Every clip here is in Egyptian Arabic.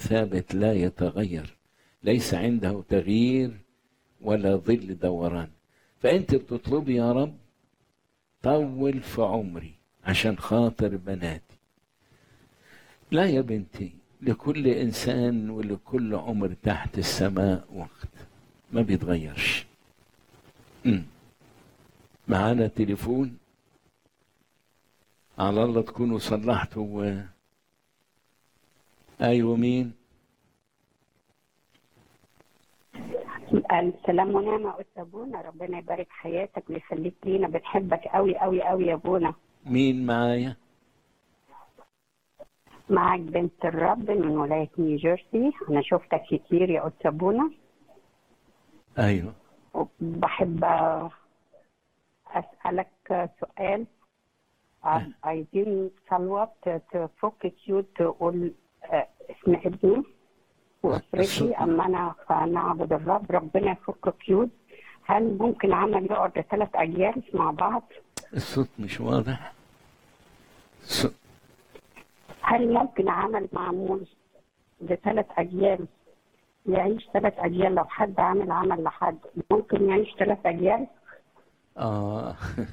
ثابت لا يتغير ليس عنده تغيير ولا ظل دوران فأنت بتطلبي يا رب طول في عمري عشان خاطر بناتي لا يا بنتي لكل إنسان ولكل عمر تحت السماء وقت ما بيتغيرش مم. معانا تليفون على الله تكونوا صلحتوا و... ايوه مين السلام ونعمة أستاذ بونا ربنا يبارك حياتك ويخليك لينا بنحبك قوي قوي قوي يا بونا مين معايا معاك بنت الرب من ولاية نيوجيرسي أنا شفتك كتير يا أستاذ بونا ايوه وبحب أسألك سؤال عن- عايزين صلوة ت- تفك كيوت تقول آه، اسم ابني وأسرتي أما أنا فنعبد الرب ربنا يفك كيوت هل ممكن عمل يقعد ثلاث أجيال مع بعض؟ الصوت مش واضح الصوت- هل ممكن عمل معمول لثلاث أجيال يعيش ثلاث أجيال لو حد عامل عمل لحد ممكن يعيش ثلاث أجيال؟ اه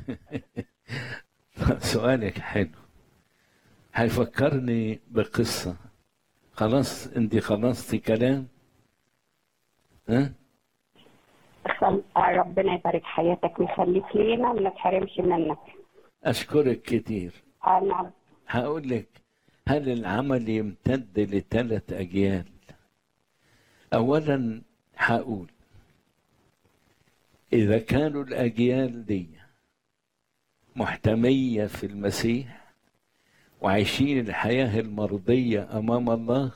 سؤالك حلو هيفكرني بقصة خلاص انت خلصتي كلام ها خل... آه، ربنا يبارك حياتك ويخليك لينا ما نتحرمش منك اشكرك كتير أنا هقول لك هل العمل يمتد لثلاث أجيال أولا هقول إذا كانوا الأجيال دي محتمية في المسيح وعايشين الحياة المرضية أمام الله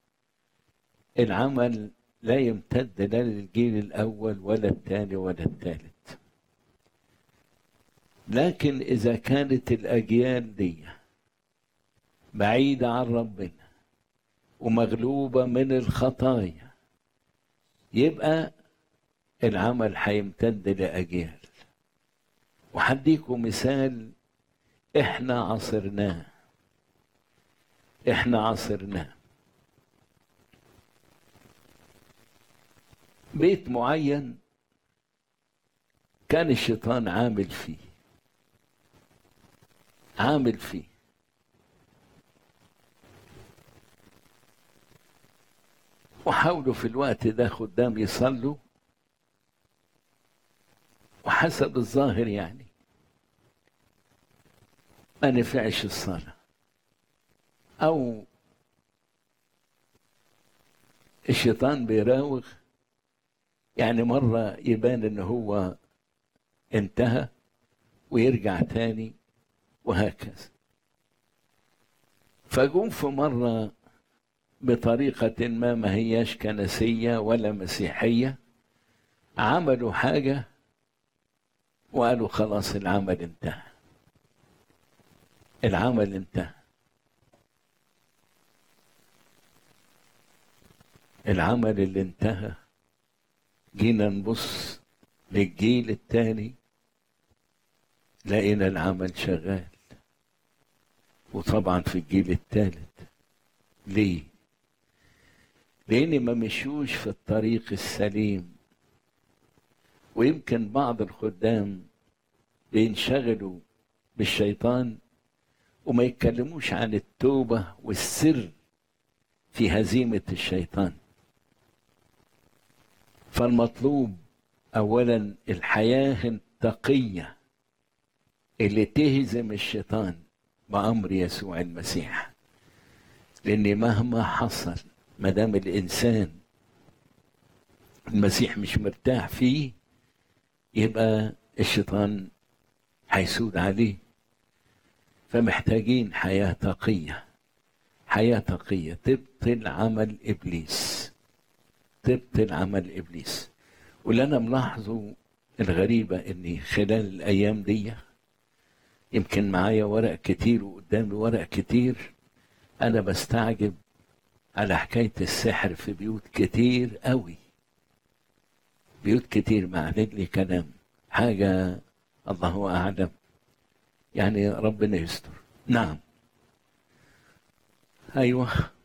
العمل لا يمتد لا للجيل الأول ولا الثاني ولا الثالث لكن إذا كانت الأجيال دي بعيدة عن ربنا ومغلوبة من الخطايا يبقى العمل هيمتد لأجيال وهديكم مثال احنا عصرناه احنا عصرناه بيت معين كان الشيطان عامل فيه عامل فيه وحاولوا في الوقت ده خدام يصلوا وحسب الظاهر يعني ما نفعش الصلاة أو الشيطان بيراوغ يعني مرة يبان إن هو انتهى ويرجع تاني وهكذا فجم في مرة بطريقة ما ما هياش كنسية ولا مسيحية عملوا حاجة وقالوا خلاص العمل انتهى العمل انتهى العمل اللي انتهى جينا نبص للجيل التاني لقينا العمل شغال وطبعا في الجيل الثالث ليه لان ما مشوش في الطريق السليم ويمكن بعض الخدام بينشغلوا بالشيطان وما يتكلموش عن التوبة والسر في هزيمة الشيطان فالمطلوب أولا الحياة التقية اللي تهزم الشيطان بأمر يسوع المسيح لأن مهما حصل ما دام الإنسان المسيح مش مرتاح فيه يبقى الشيطان هيسود عليه فمحتاجين حياة تقية حياة تقية تبطل عمل إبليس تبطل عمل إبليس واللي أنا ملاحظه الغريبة إني خلال الأيام دي يمكن معايا ورق كتير وقدامي ورق كتير أنا بستعجب على حكاية السحر في بيوت كتير قوي بيوت كتير معلن لي كلام حاجة الله أعلم يعني ربنا يستر نعم أيوه